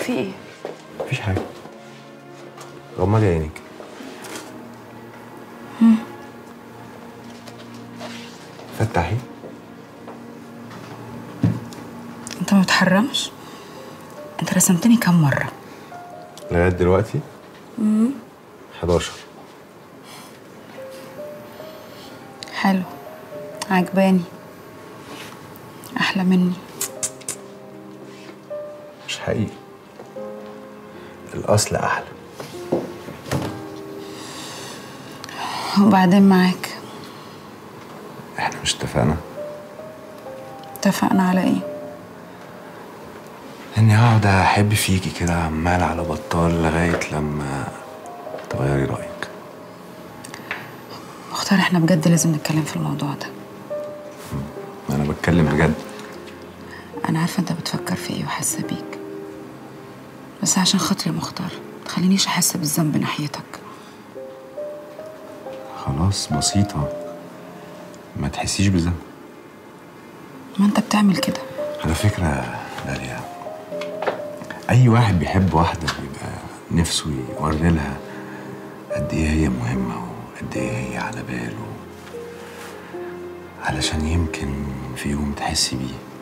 في ايه؟ مفيش حاجة غمضي عينيك فتحي انت ما بتحرمش؟ انت رسمتني كام مرة؟ لغاية دلوقتي 11 حلو عجباني احلى مني مش حقيقي الأصل أحلى وبعدين معاك احنا مش اتفقنا اتفقنا على ايه؟ اني هقعد احب فيكي كده عمال على بطال لغاية لما تغيري رأيك مختار احنا بجد لازم نتكلم في الموضوع ده انا بتكلم بجد انا عارفه انت بتفكر في ايه وحاسه بيك بس عشان خاطري يا مختار تخلينيش احس بالذنب ناحيتك خلاص بسيطة ما تحسيش بذنب ما انت بتعمل كده على فكرة داليا أي واحد بيحب واحدة بيبقى نفسه يوري لها قد إيه هي مهمة وقد إيه هي على باله علشان يمكن في يوم تحسي بيه